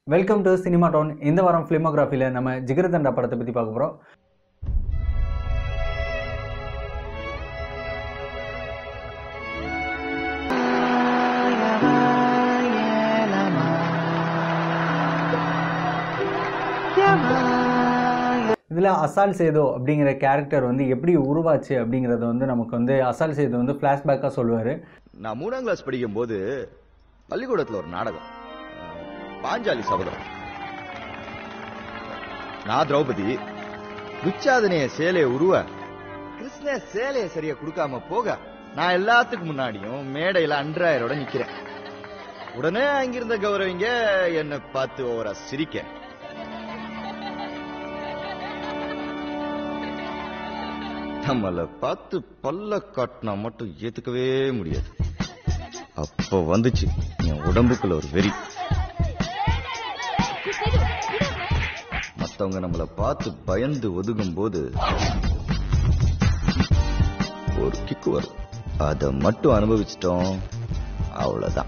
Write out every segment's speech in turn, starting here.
Welcome to cinema down இந்த வாரம் ஃபிலிமோகிராஃபியில் நம்ம ஜிகர்தண்டா படத்தை பற்றி பார்க்க போகிறோம் இதில் அசால் சேதோ அப்படிங்கிற கேரக்டர் வந்து எப்படி உருவாச்சு அப்படிங்கிறத வந்து நமக்கு வந்து அசால் சேது வந்து ஃப்ளாஷ்பேக்காக சொல்லுவார் நான் மூணாம் கிளாஸ் படிக்கும் போது பள்ளிக்கூடத்துல ஒரு நாடகம் அஹ், பாஞ்சாலி சபதம் நான் திரௌபதி துச்சாதனைய சேலைய உருவ கிருஷ்ண சேலைய சரியா கொடுக்காம போக நான் எல்லாத்துக்கும் முன்னாடியும் மேடையில அன்றாயரோட நிக்கிறேன் உடனே அங்கிருந்த கௌரவிங்க என்ன பார்த்து ஓவரா சிரிக்க நம்மள பார்த்து பல்ல காட்டினா மட்டும் ஏத்துக்கவே முடியாது அப்ப வந்துச்சு என் உடம்புக்குள்ள ஒரு வெறி மத்தவங்க நம்மள பார்த்து பயந்து ஒதுங்கும் போது ஒரு கிக்கு வரும் அத மட்டும் அனுபவிச்சிட்டோம் அவ்வளவுதான்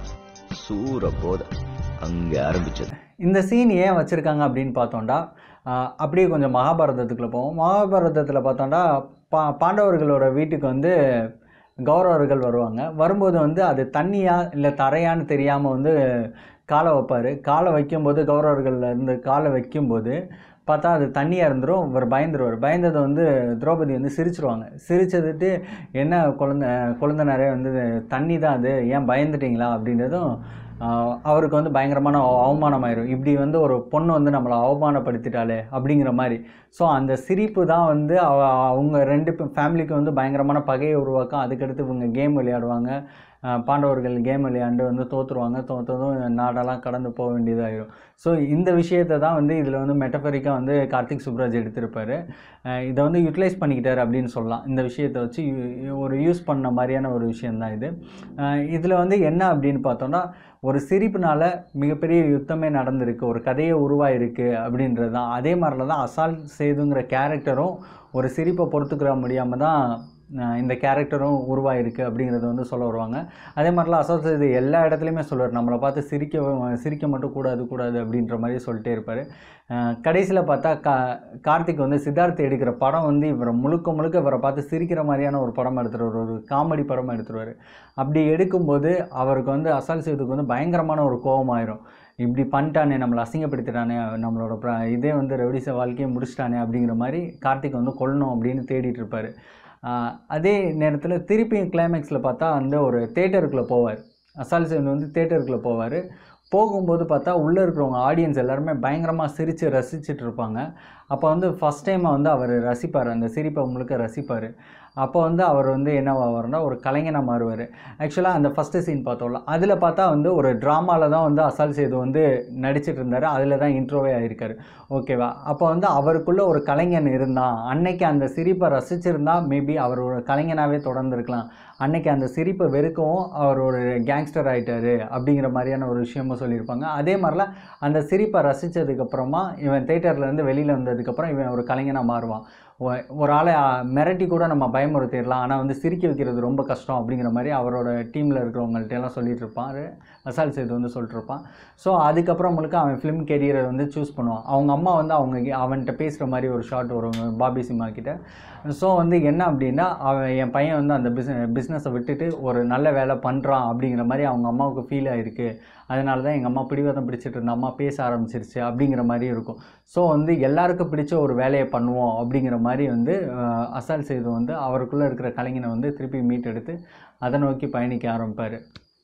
சூர போத அங்க ஆரம்பிச்சது இந்த சீன் ஏன் வச்சுருக்காங்க அப்படின்னு பார்த்தோம்டா ஆஹ், அப்படியே கொஞ்சம் மகாபாரதத்துக்குள்ள போவோம் மகாபாரதத்தில் பார்த்தோம்டா பா பாண்டவர்களோட வீட்டுக்கு வந்து கௌரவர்கள் வருவாங்க வரும்போது வந்து அது தண்ணியா இல்லை தரையான்னு தெரியாமல் வந்து காலை வைப்பார் காலை வைக்கும்போது கௌரவர்கள்ல இருந்து காலை வைக்கும்போது பார்த்தா அது தண்ணியாக இருந்துரும் இவர் பயந்துருவார் பயந்ததை வந்து திரௌபதி வந்து சிரிச்சிருவாங்க சிரிச்சதுட்டு என்ன குழந்த குழந்தனாரே வந்து தண்ணி தான் அது ஏன் பயந்துட்டீங்களா அப்படின்றதும் ஆஹ் அவருக்கு வந்து பயங்கரமான அவ- அவமானமாயிரும் இப்படி வந்து ஒரு பொண்ணு வந்து நம்மளை அவமானப்படுத்திட்டாளே அப்படிங்கிற மாதிரி ஸோ அந்த சிரிப்பு தான் வந்து அவ அவங்க ரெண்டு ஃபேமிலிக்கு வந்து பயங்கரமான பகையை உருவாக்கும் அதுக்கடுத்து இவங்க கேம் விளையாடுவாங்க ஆஹ் பாண்டவர்கள் கேம் விளையாண்டு வந்து தோற்றுருவாங்க தோற்றதும் நாடெல்லாம் கடந்து போக வேண்டியதாயிரும் ஸோ இந்த விஷயத்தை தான் வந்து இதில் வந்து மெட்டஃபரிக்காக வந்து கார்த்திக் சுப்ராஜ் எடுத்திருப்பாரு ஆஹ் இதை வந்து யூட்டிலைஸ் பண்ணிக்கிட்டாரு அப்படின்னு சொல்லலாம் இந்த விஷயத்தை வச்சு யூ- ஒரு யூஸ் பண்ண மாதிரியான ஒரு விஷயந்தான் இது இதில் வந்து என்ன அப்படின்னு பார்த்தோம்னா ஒரு சிரிப்புனால மிகப்பெரிய யுத்தமே நடந்திருக்கு ஒரு கதையே உருவாயிருக்கு அப்படின்றது தான் அதே மாதிரில தான் அசால் சேதுங்கிற கேரக்டரும் ஒரு சிரிப்பை பொறுத்துக்கிற முடியாமல் தான் அஹ், இந்த கேரக்டரும் உருவாயிருக்கு அப்படிங்கிறத வந்து சொல்ல வருவாங்க அதே மாதிரிலாம் அசால் சேது எல்லா இடத்துலையுமே சொல்லுவார் நம்மளை பார்த்து சிரிக்க சிரிக்க மட்டும் கூடாது கூடாது அப்படின்ற மாதிரி சொல்லிட்டே இருப்பார் கடைசியில் பார்த்தா கா கார்த்திக் வந்து சித்தார்த் எடுக்கிற படம் வந்து இவரை முழுக்க முழுக்க இவரை பார்த்து சிரிக்கிற மாதிரியான ஒரு படம் எடுத்துருவார் ஒரு காமெடி படமாக எடுத்துருவார் அப்படி எடுக்கும்போது அவருக்கு வந்து அசால் சேதுக்கு வந்து பயங்கரமான ஒரு கோபமாயிரும் இப்படி பண்ணிட்டானே நம்மளை அசிங்கப்படுத்திட்டானே நம்மளோட ப்ர- இதே வந்து ரவுடிச வாழ்க்கையை முடிச்சிட்டானே அப்படிங்கிற மாதிரி கார்த்திக் வந்து கொல்லணும் அப்படின்னு தேடிட்டு இருப்பார் ஆஹ் அதே நேரத்தில் திருப்பியும் கிளைமேக்ஸில் பார்த்தா வந்து ஒரு தேட்டருக்குள்ளே போவார் அசால் சேது வந்து தேட்டருக்குள்ளே போவார் போகும்போது பார்த்தா உள்ளே இருக்கிறவங்க ஆடியன்ஸ் எல்லாருமே பயங்கரமாக சிரித்து ரசிச்சுட்டு இருப்பாங்க அப்போ வந்து ஃபஸ்ட் டைம் வந்து அவர் ரசிப்பார் அந்த சிரிப்பை முழுக்க ரசிப்பார் அப்போ வந்து அவர் வந்து என்னவாவார்னா ஒரு கலைஞனாக மாறுவார் ஆக்சுவலாக அந்த ஃபஸ்ட்டு சீன் பார்த்தோம்ல அதில் பார்த்தா வந்து ஒரு ட்ராமாவில் தான் வந்து அசால் சேது வந்து நடிச்சிட்டு இருந்தார் அதில் தான் இன்ட்ரோவே ஆயிருக்காரு ஓகேவா அப்போ வந்து அவருக்குள்ள ஒரு கலைஞன் இருந்தான் அன்னைக்கு அந்த சிரிப்பை ரசிச்சிருந்தா மேபி அவர் ஒரு கலைஞனாகவே தொடர்ந்துருக்கலாம் அன்னைக்கு அந்த சிரிப்பை வெறுக்கவும் அவர் ஒரு கேங்ஸ்டர் ஆயிட்டாரு அப்படிங்கிற மாதிரியான ஒரு விஷயமும் சொல்லியிருப்பாங்க அதே மாதிரிலாம் அந்த சிரிப்பை ரசித்ததுக்கப்புறமா இவன் தேட்டர்லேருந்து வெளியில் வந்ததுக்கப்புறம் இவன் ஒரு கலைஞனாக மாறுவான் ஒ- ஒரு ஆளை அ, மிரட்டி கூட நம்ம பயமுறுத்திடலாம் ஆனால் வந்து சிரிக்க வைக்கிறது ரொம்ப கஷ்டம் அப்படிங்கிற மாதிரி அவரோட டீமில் இருக்கிறவங்கள்ட்ட எல்லாம் சொல்லிட்டு இருப்பான் அசால் சேது வந்து சொல்லிட்டு இருப்பான் ஸோ அதுக்கப்புறம் முழுக்க அவன் ஃபிலிம் கெரியரை வந்து சூஸ் பண்ணுவான் அவங்க அம்மா வந்து அவங்க கி- அவன்கிட்ட பேசுகிற மாதிரி ஒரு ஷார்ட் வரும் பாபி சிம்மா கிட்ட ஸோ வந்து என்ன அப்படின்னா அவன் என் பையன் வந்து அந்த பிஸ் பிஸ்னஸை விட்டுட்டு ஒரு நல்ல வேலை பண்ணுறான் அப்படிங்கிற மாதிரி அவங்க அம்மாவுக்கு ஃபீல் ஆயிருக்கு அதனால தான் எங்கள் அம்மா பிடிவாதம் பிடிச்சிட்டு இருந்த அம்மா பேச ஆரம்பிச்சிருச்சு அப்படிங்கிற மாதிரி இருக்கும் ஸோ வந்து எல்லாருக்கும் பிடிச்ச ஒரு வேலையை பண்ணுவோம் அப்படிங்கிற மாதிரி வந்து அஹ், அசால் சேது வந்து அவருக்குள்ளே இருக்கிற கலைஞனை வந்து திருப்பி மீட் எடுத்து அதை நோக்கி பயணிக்க ஆரம்பிப்பார்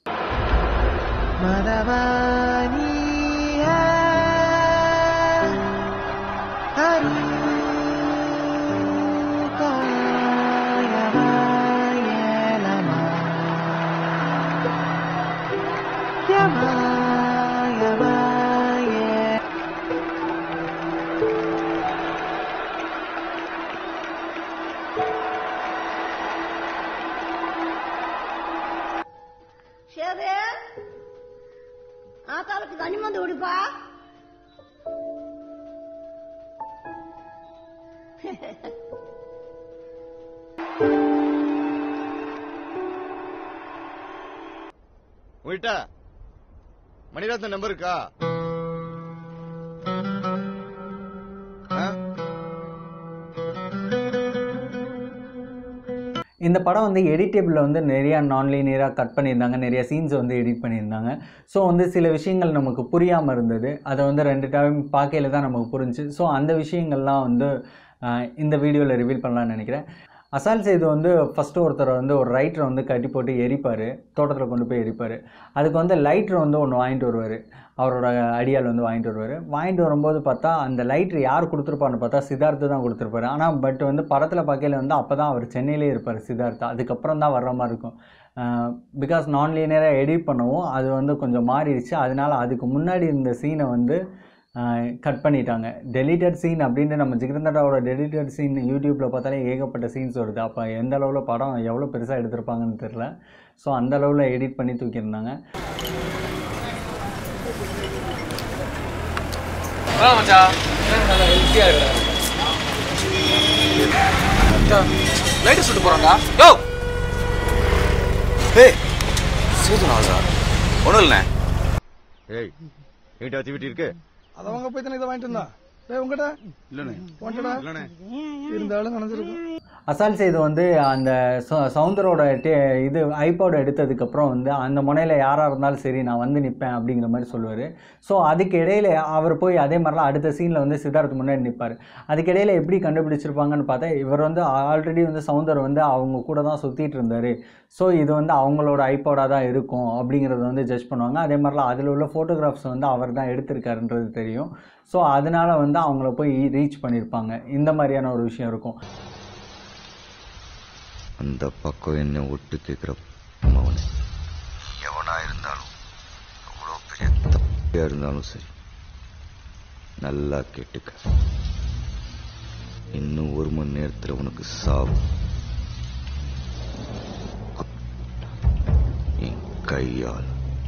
சரி ஆத்தாளுக்கு தண்ணி வந்து விடுப்பா உங்கள்கிட்ட மணிரத்ன நம்பர் இருக்கா இந்த படம் வந்து எடிட்டபிளில் வந்து நிறையா நான் லீனியராக கட் பண்ணியிருந்தாங்க நிறைய சீன்ஸ் வந்து எடிட் பண்ணியிருந்தாங்க ஸோ வந்து சில விஷயங்கள் நமக்கு புரியாமல் இருந்தது அதை வந்து ரெண்டு டைம் பார்க்கையில தான் நமக்கு புரிஞ்சு ஸோ அந்த விஷயங்கள்லாம் வந்து ஆஹ், இந்த வீடியோவில் ரிவீல் பண்ணலாம்னு நினைக்கிறேன் அசால் செய்து வந்து ஃபஸ்ட்டு ஒருத்தர் வந்து ஒரு ரைட்டரை வந்து கட்டி போட்டு எரிப்பார் தோட்டத்தில் கொண்டு போய் எரிப்பார் அதுக்கு வந்து லைட்ரு வந்து ஒன்று வாங்கிட்டு வருவார் அவரோட அடியால் வந்து வாங்கிட்டு வருவார் வாங்கிட்டு வரும்போது பார்த்தா அந்த லைட்ரு யார் கொடுத்துருப்பான்னு பார்த்தா சித்தார்த்து தான் கொடுத்துருப்பாரு ஆனால் பட் வந்து படத்தில் பார்க்கையில வந்து அப்போ தான் அவர் சென்னையிலே இருப்பார் சித்தார்த்தா அதுக்கப்புறம் தான் வர்ற மாதிரி இருக்கும் பிகாஸ் நான் லீனியராக எடிட் பண்ணவும் அது வந்து கொஞ்சம் மாறிடுச்சு அதனால அதுக்கு முன்னாடி இருந்த சீனை வந்து கட் பண்ணிட்டாங்க டெலிட்டட் சீன் அப்படின்ட்டு நம்ம ஜிகிரந்தடாவோட டெலிட்டட் சீன் யூடியூப்பில் பார்த்தாலே ஏகப்பட்ட சீன்ஸ் வருது அப்போ எந்த அளவில் படம் எவ்வளோ பெருசாக எடுத்திருப்பாங்கன்னு தெரில ஸோ அந்த அளவில் எடிட் பண்ணி தூக்கியிருந்தாங்க லைட் சுட்டு போறாங்க யோ ஏய் சேது நாளா ஒன்றும் இல்லைண்ணே ஏய் என்கிட்ட ஆக்டிவிட்டி இருக்கு அது அவங்க போய் தானே இதை வாங்கிட்டு இருந்தா டேய் உங்ககிட்ட இல்லைண்ணே உன்கிட்டடா இல்லைண்ணே இருந்தாலும் நினைச்சிருக்கும் அசால் செய்து வந்து அந்த ச- சவுந்தரோட டே இது ஐபாட் எடுத்ததுக்கப்புறம் வந்து அந்த முனையில் யாராக இருந்தாலும் சரி நான் வந்து நிற்பேன் அப்படிங்கிற மாதிரி சொல்லுவார் ஸோ அதுக்கு இடையில அவர் போய் அதே மாதிரிலாம் அடுத்த சீனில் வந்து சித்தார்த் முன்னாடி நிற்பார் அதுக்கு இடையில எப்படி கண்டுபிடிச்சிருப்பாங்கன்னு பார்த்தா இவர் வந்து ஆல்ரெடி வந்து சவுந்தர் வந்து அவங்க கூட தான் சுற்றிட்டு இருந்தார் ஸோ இது வந்து அவங்களோட ஐபாடாக தான் இருக்கும் அப்படிங்கிறத வந்து ஜட்ஜ் பண்ணுவாங்க அதே மாதிரிலாம் அதில் உள்ள ஃபோட்டோகிராஃப்ஸ் வந்து அவர் தான் எடுத்திருக்காருன்றது தெரியும் ஸோ அதனால வந்து அவங்கள போய் ரீச் பண்ணியிருப்பாங்க இந்த மாதிரியான ஒரு விஷயம் இருக்கும் அந்த பக்கம் என்ன ஒட்டு கேட்குற அவனை எவனா இருந்தாலும் அவ்வளோ பெரிய தப்பியா இருந்தாலும் சரி நல்லா கேட்டுக்க இன்னும் ஒரு மணி நேரத்துல உனக்கு சாவு என் கையால்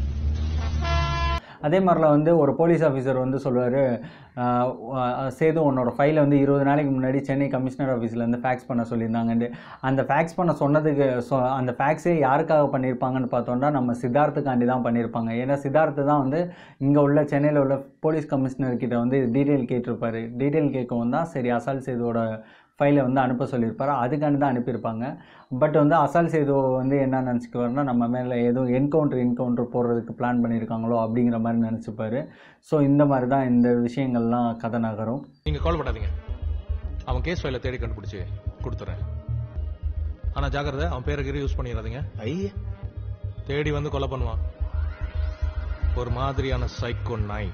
அதே மாதிரிலாம் வந்து ஒரு போலீஸ் ஆஃபீஸர் வந்து சொல்லுவார் சேது உன்னோட ஃபைலை வந்து இருபது நாளைக்கு முன்னாடி சென்னை கமிஷனர் ஆஃபீஸ்லேருந்து ஃபேக்ஸ் பண்ண சொல்லியிருந்தாங்கன்ட்டு அந்த ஃபேக்ஸ் பண்ண சொன்னதுக்கு சொ அந்த ஃபேக்ஸே யாருக்காக பண்ணியிருப்பாங்கன்னு பார்த்தோம்னா நம்ம சித்தார்த்துக்காண்டி தான் பண்ணியிருப்பாங்க ஏன்னா சித்தார்த்து தான் வந்து இங்கே உள்ள சென்னையில் உள்ள போலீஸ் கமிஷனர் கிட்ட வந்து டீட்டெயில் கேட்டிருப்பாரு டீட்டெயில் கேட்கவும் தான் சரி அசால் சேதுவோட ஃபைலை வந்து அனுப்ப சொல்லியிருப்பாரு அதுக்காண்டி தான் அனுப்பியிருப்பாங்க பட் வந்து அசால் சேது வந்து என்ன நினச்சிக்குவாருன்னா நம்ம மேலே ஏதோ என்கவுண்டர் என்கவுண்டர் போடுறதுக்கு பிளான் பண்ணியிருக்காங்களோ அப்படிங்கிற மாதிரி நினச்சிப்பாரு ஸோ இந்த மாதிரி தான் இந்த விஷயங்கள்லாம் கதை நகரும் நீங்க கவலைப்படாதீங்க அவன் கேஸ் ஃபைல தேடி கண்டுபிடிச்சு கொடுத்துறேன் ஆனா ஜாக்கிரதை அவன் பேரை கீரை யூஸ் பண்ணிடாதீங்க ஐயா தேடி வந்து கொலை பண்ணுவான் ஒரு மாதிரியான சைக்கோ நாய்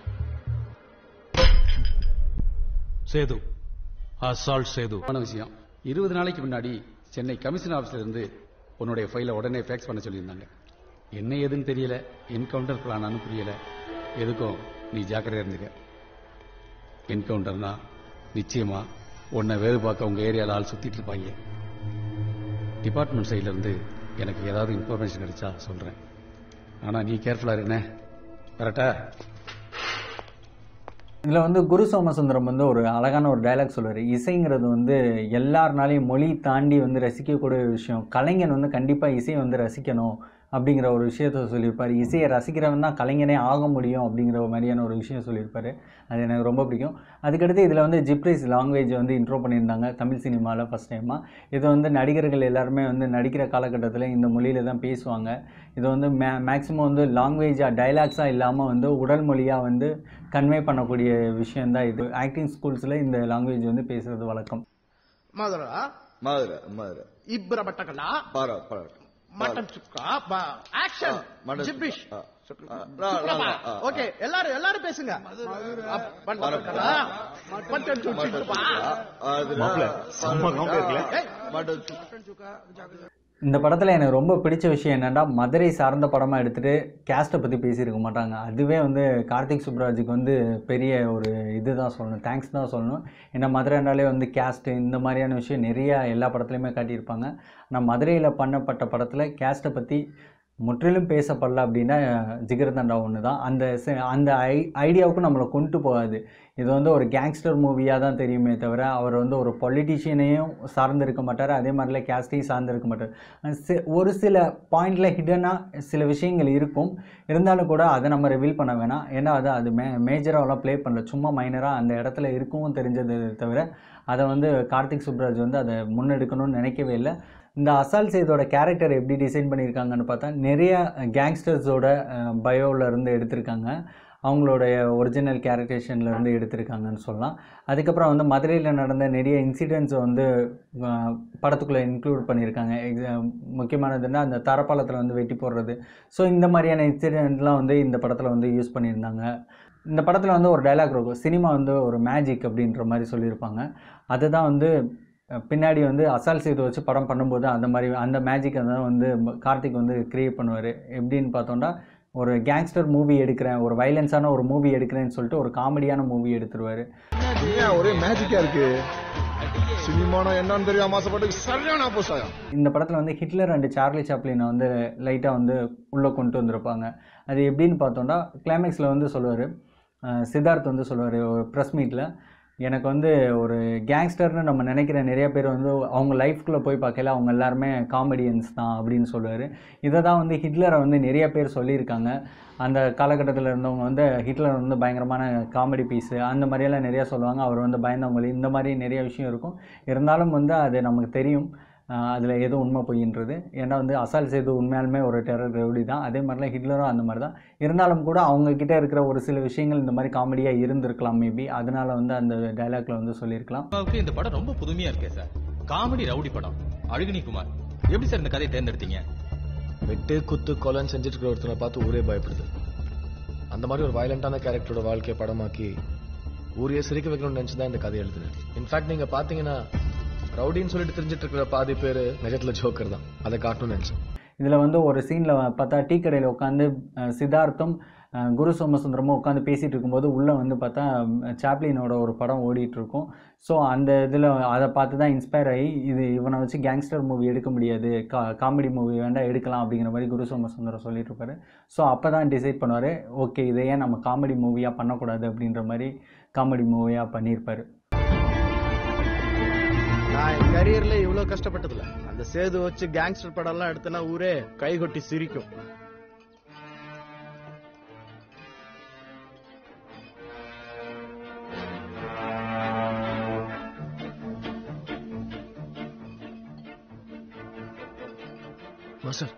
சேது அசால்ட் சேது முக்கியமான விஷயம் இருபது நாளைக்கு முன்னாடி சென்னை கமிஷன் ஆஃபீஸ்ல இருந்து உன்னுடைய ஃபைலை உடனே ஃபேக்ஸ் பண்ண சொல்லியிருந்தாங்க என்ன ஏதுன்னு தெரியல என்கவுண்டர் பிளானானு புரியல எதுக்கும் நீ ஜாக்கிரதையா இருந்துக்க என்கவுண்டர்னா நிச்சயமா உன்னை வேறு பார்க்க உங்க ஏரியால ஆள் சுத்திட்டு இருப்பாங்க டிபார்ட்மெண்ட் சைடுல இருந்து எனக்கு ஏதாவது இன்ஃபர்மேஷன் கிடைச்சா சொல்றேன் ஆனா நீ கேர்ஃபுல்லா இருண்ணே கரெக்டா இதில் வந்து குரு சோமசுந்தரம் வந்து ஒரு அழகான ஒரு டைலாக் சொல்லுவார் இசைங்கிறது வந்து எல்லாருனாலையும் மொழி தாண்டி வந்து ரசிக்கக்கூடிய ஒரு விஷயம் கலைஞன் வந்து கண்டிப்பாக இசையை வந்து ரசிக்கணும் அப்படிங்கிற ஒரு விஷயத்த சொல்லியிருப்பார் இசையை ரசிக்கிறவன் தான் கலைஞனே ஆக முடியும் அப்படிங்கிற ஒரு மாதிரியான ஒரு விஷயம் சொல்லியிருப்பார் அது எனக்கு ரொம்ப பிடிக்கும் அதுக்கடுத்து இதில் வந்து ஜிப்ரைஸ் லாங்குவேஜ் வந்து இன்ட்ரோ பண்ணியிருந்தாங்க தமிழ் சினிமாவில் ஃபஸ்ட் டைமாக இது வந்து நடிகர்கள் எல்லாருமே வந்து நடிக்கிற காலகட்டத்தில் இந்த மொழியில் தான் பேசுவாங்க இது வந்து மே மேக்ஸிமம் வந்து லாங்குவேஜாக டைலாக்ஸாக இல்லாமல் வந்து உடல் மொழியாக வந்து கன்வே பண்ணக்கூடிய விஷயந்தான் இது ஆக்டிங் ஸ்கூல்ஸில் இந்த லாங்குவேஜ் வந்து பேசுகிறது வழக்கம் மதுரா மதுரை மதுரை இப்ர பட்டக்கலா பாரா பாரா மட்டன் சுக்கா ஆக்ஷன் மட்டன் ஜிப்பிஷ் சுக்கா. ஆ, சுக்கா. ஆ, ஆ, ஆ, ஆ, ஆ. ஓகே எல்லாரும் எல்லாரும் பேசுங்க அப், மட்டன் சுக்கா, மட்டன் சுக்கா. ஏய், மட்டன் சுக்கா. இந்த படத்தில் எனக்கு ரொம்ப பிடிச்ச விஷயம் என்னென்னா மதுரை சார்ந்த படமாக எடுத்துகிட்டு கேஸ்ட்டை பற்றி பேசியிருக்க மாட்டாங்க அதுவே வந்து கார்த்திக் சுப்ராஜுக்கு வந்து பெரிய ஒரு இது தான் சொல்லணும் தேங்க்ஸ் தான் சொல்லணும் ஏன்னா மதுரைனாலே வந்து கேஸ்ட்டு இந்த மாதிரியான விஷயம் நிறைய எல்லா படத்துலையுமே காட்டியிருப்பாங்க ஆனால் மதுரையில் பண்ணப்பட்ட படத்தில் கேஸ்ட்டை பற்றி முற்றிலும் பேசப்படல அப்படின்னா ஜிகர்தண்டா ஒன்று தான் அந்த சி- அந்த ஐ ஐடியாவுக்கும் நம்மளை கொண்டு போகாது இது வந்து ஒரு கேங்ஸ்டர் மூவியாக தான் தெரியுமே தவிர அவர் வந்து ஒரு பொலிட்டீஷியனையும் சார்ந்திருக்க மாட்டார் அதே மாதிரில கேஸ்டையும் சார்ந்திருக்க மாட்டார் சி- ஒரு சில பாயிண்டில் ஹிடனாக சில விஷயங்கள் இருக்கும் இருந்தாலும் கூட அதை நம்ம ரிவீல் பண்ண வேணாம் ஏன்னா அது அது மே மேஜராகலாம் ப்ளே பண்ணல சும்மா மைனராக அந்த இடத்துல இருக்கவும் தெரிஞ்சது தவிர அதை வந்து கார்த்திக் சுப்ராஜ் வந்து அதை முன்னெடுக்கணும்னு நினைக்கவே இல்லை இந்த அசால் சேதோட கேரக்டர் எப்படி டிசைன் பண்ணியிருக்காங்கன்னு பார்த்தா நிறைய கேங்ஸ்டர்ஸோட பயோவில் இருந்து எடுத்திருக்காங்க அவங்களுடைய ஒரிஜினல் கேரக்டரேஷன்ல இருந்து எடுத்திருக்காங்கன்னு சொல்லலாம் அதுக்கப்புறம் வந்து மதுரையில் நடந்த நிறைய இன்சிடென்ட்ஸை வந்து அஹ், படத்துக்குள்ளே இன்க்ளூட் பண்ணியிருக்காங்க எக்ஸா முக்கியமானதுன்னா அந்த தரப்பாலத்தில் வந்து வெட்டி போடுறது ஸோ இந்த மாதிரியான இன்சிடென்ட்லாம் வந்து இந்த படத்தில் வந்து யூஸ் பண்ணியிருந்தாங்க இந்த படத்தில் வந்து ஒரு டைலாக் இருக்கும் சினிமா வந்து ஒரு மேஜிக் அப்படின்ற மாதிரி சொல்லியிருப்பாங்க அதுதான் வந்து அஹ், பின்னாடி வந்து அசால் சேது வச்சு படம் பண்ணும்போது அந்த மாதிரி அந்த மேஜிக்கை தான் வந்து ம- கார்த்திக் வந்து கிரியேட் பண்ணுவார் எப்படின்னு பார்த்தோம்னா ஒரு கேங்ஸ்டர் மூவி எடுக்கிறேன் ஒரு வைலன்ஸான ஒரு மூவி எடுக்கிறேன்னு சொல்லிட்டு ஒரு காமெடியான மூவி எடுத்துருவார் ஏன் ஒரே மேஜிக்கா இருக்கு சினிமானா என்னன்னு தெரியாம ஆசைப்பட்டு சரியான ஆப்போசாயம் இந்த படத்தில் வந்து ஹிட்லர் அண்ட் சார்லி சாப்ளினை வந்து லைட்டாக வந்து உள்ளே கொண்டு வந்திருப்பாங்க அது எப்படின்னு பார்த்தோம்னா கிளைமேக்ஸில் வந்து சொல்லுவார் சித்தார்த் வந்து சொல்லுவார் ஒரு ப்ரெஸ் மீட்டில் எனக்கு வந்து ஒரு கேங்ஸ்டர்னு நம்ம நினைக்கிற நிறைய பேர் வந்து அவங்க லைஃப்குள்ளே போய் பார்க்கல அவங்க எல்லாருமே காமெடியன்ஸ் தான் அப்படின்னு சொல்லுவார் இதை தான் வந்து ஹிட்லரை வந்து நிறைய பேர் சொல்லியிருக்காங்க அந்த காலகட்டத்தில் இருந்தவங்க வந்து ஹிட்லர் வந்து பயங்கரமான காமெடி பீஸு அந்த மாதிரியெல்லாம் நிறையா சொல்லுவாங்க அவர் வந்து பயந்தவங்களி இந்த மாதிரி நிறைய விஷயம் இருக்கும் இருந்தாலும் வந்து அது நமக்கு தெரியும் அதில் எது உண்மை பொய்ன்றது ஏன்னா வந்து அசால் சேது உண்மையாலுமே ஒரு டெரர் ரவுடி தான் அதே மாதிரிலாம் ஹிட்லரும் அந்த மாதிரி தான் இருந்தாலும் கூட அவங்க கிட்ட இருக்கிற ஒரு சில விஷயங்கள் இந்த மாதிரி காமெடியாக இருந்திருக்கலாம் மேபி அதனால வந்து அந்த டைலாக்ல வந்து சொல்லியிருக்கலாம் அப்பாவுக்கு இந்த படம் ரொம்ப புதுமையா இருக்கே சார் காமெடி ரவுடி படம் அழகினி குமார் எப்படி சார் இந்த கதையை தேர்ந்தெடுத்தீங்க வெட்டு குத்து கொலைன்னு செஞ்சுட்டு இருக்கிற ஒருத்தனை பார்த்து ஊரே பயப்படுது அந்த மாதிரி ஒரு வயலண்டான கேரக்டரோட வாழ்க்கையை படமாக்கி ஊரையே சிரிக்க வைக்கணும்னு நினைச்சு தான் இந்த கதை எழுதுனேன் இன்ஃபேக்ட் நீங்க பாத்தீங்கன்னா ரவுடின்னு சொல்லிட்டு தெரிஞ்சிட்டு இருக்கிற பாதி பேர் நிஜத்துல ஜோக்கர் தான் அதை காட்டணும்னு நினைச்சேன் இதில் வந்து ஒரு சீனில் பார்த்தா டீ கடையில் உட்காந்து சித்தார்த்தும் அஹ், குரு சோமசுந்தரமும் உட்காந்து பேசிகிட்டு இருக்கும்போது உள்ளே வந்து பார்த்தா அஹ், சாப்ளினோட ஒரு படம் ஓடிட்டு இருக்கும் ஸோ அந்த இதில் அதை பார்த்து தான் இன்ஸ்பயர் ஆகி இது இவனை வச்சு கேங்ஸ்டர் மூவி எடுக்க முடியாது கா காமெடி மூவி வேண்டாம் எடுக்கலாம் அப்படிங்கிற மாதிரி குரு சோமசுந்தரம் சொல்லிட்டு இருப்பாரு ஸோ அப்போ தான் டிசைட் பண்ணுவார் ஓகே இதை ஏன் நம்ம காமெடி மூவியாக பண்ணக்கூடாது அப்படின்ற மாதிரி காமெடி மூவியாக பண்ணியிருப்பாரு நான் என் கரியர்ல இவ்வளவு கஷ்டப்பட்டதில்ல அந்த சேது வச்சு கேங்ஸ்டர் படம் எல்லாம் எடுத்தனா ஊரே கைகொட்டி சிரிக்கும் மாஸ்டர்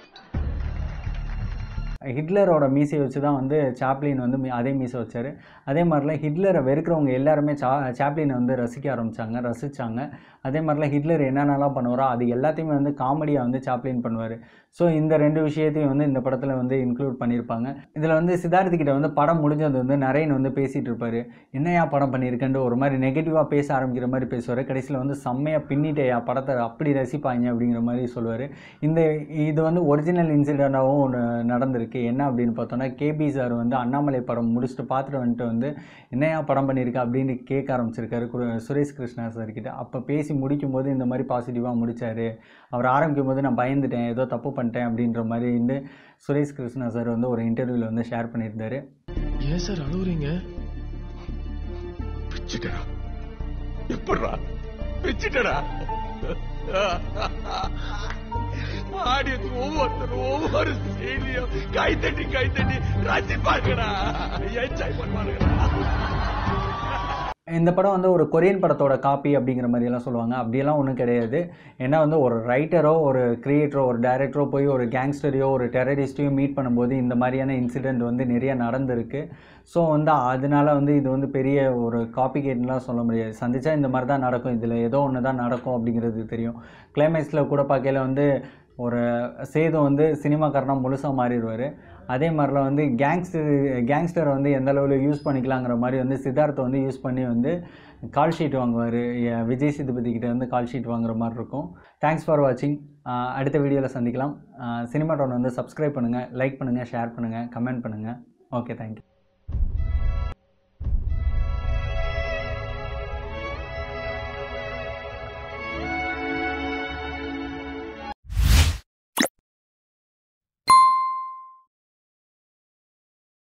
ஹிட்லரோட மீசையை வச்சு தான் வந்து சாப்ளின் வந்து மீ- அதே மீசை வச்சார் அதே மாதிரிலாம் ஹிட்லரை வெறுக்கிறவங்க எல்லாருமே சா சாப்ளினை வந்து ரசிக்க ஆரம்பித்தாங்க ரசித்தாங்க அதே மாதிரிலாம் ஹிட்லர் என்னென்னலாம் பண்ணுவாரோ அது எல்லாத்தையுமே வந்து காமெடியாக வந்து சாப்ளின் பண்ணுவார் ஸோ இந்த ரெண்டு விஷயத்தையும் வந்து இந்த படத்தில் வந்து இன்க்ளூட் பண்ணியிருப்பாங்க இதில் வந்து சித்தார்த் கிட்ட வந்து படம் முடிஞ்சது வந்து நரேன் வந்து பேசிகிட்டு இருப்பார் என்னையா படம் பண்ணியிருக்கேன்ட்டு ஒரு மாதிரி நெகட்டிவாக பேச ஆரம்பிக்கிற மாதிரி பேசுவார் கடைசியில் வந்து செம்மையாக பின்னிட்டேயா படத்தை அப்படி ரசிப்பாங்க அப்படிங்கிற மாதிரி சொல்லுவார் இந்த இது வந்து ஒரிஜினல் இன்சிடெண்ட்டாகவும் ஒன்று நடந்திருக்கு என்ன அப்படின்னு பார்த்தோன்னா கேபி சார் வந்து அண்ணாமலை படம் முடிச்சுட்டு பார்த்துட்டு வந்துட்டு வந்து என்னையா படம் பண்ணியிருக்க அப்படின்னு கேட்க ஆரம்பிச்சிருக்காரு கு- சுரேஷ் கிருஷ்ணா சார் கிட்ட அப்போ பேசி முடிக்கும் போது இந்த மாதிரி பாசிட்டிவாக முடிச்சாரு அவர் ஆரம்பிக்கும் போது நான் பயந்துட்டேன் ஏதோ தப்பு பண்ணிட்டேன் அப்படின்ற மாதிரி வந்து சுரேஷ் கிருஷ்ணா சார் வந்து ஒரு இன்டர்வியூவில் வந்து ஷேர் பண்ணியிருந்தாரு ஏன் சார் அழுவுறீங்க பிச்சுட்டடா எப்படா பிச்சுட்டடா ஆடியன்ஸ் ஒவ்வொருத்தரும் ஒவ்வொரு செய்தியும் கை தட்டி கை தட்டி ரசிப்பாங்கடா என்ஜாய் பண்ணுவாங்கடா இந்த படம் வந்து ஒரு கொரியன் படத்தோட காப்பி அப்படிங்கிற மாதிரியெல்லாம் சொல்லுவாங்க அப்படியெல்லாம் ஒன்றும் கிடையாது ஏன்னா வந்து ஒரு ரைட்டரோ ஒரு கிரியேட்டரோ ஒரு டைரக்டரோ போய் ஒரு கேங்ஸ்டரையோ ஒரு டெரரிஸ்ட்டையோ மீட் பண்ணும்போது இந்த மாதிரியான இன்சிடெண்ட் வந்து நிறைய நடந்திருக்கு ஸோ வந்து அதனால வந்து இது வந்து பெரிய ஒரு காப்பி கேட்லாம் சொல்ல முடியாது சந்திச்சா இந்த மாதிரி தான் நடக்கும் இதில் ஏதோ ஒன்று தான் நடக்கும் அப்படிங்கிறது தெரியும் கிளைமேக்ஸில் கூட பார்க்கையில வந்து ஒரு சேது வந்து சினிமாக்காரனாக முழுசாக மாறிடுவார் அதே மாதிரிலாம் வந்து கேங்ஸ்டர் கேங்ஸ்டரை வந்து எந்த அளவில் யூஸ் பண்ணிக்கலாங்கிற மாதிரி வந்து சித்தார்த்தை வந்து யூஸ் பண்ணி வந்து கால் ஷீட் வாங்குவார் விஜய் சேதுபதி கிட்ட வந்து கால் ஷீட் வாங்குற மாதிரி இருக்கும் தேங்க்ஸ் ஃபார் வாட்சிங் அடுத்த வீடியோவில் சந்திக்கலாம் சினிமா டவுன் வந்து சப்ஸ்கிரைப் பண்ணுங்கள் லைக் பண்ணுங்கள் ஷேர் பண்ணுங்கள் கமெண்ட் பண்ணுங்கள் ஓகே தேங்க்யூ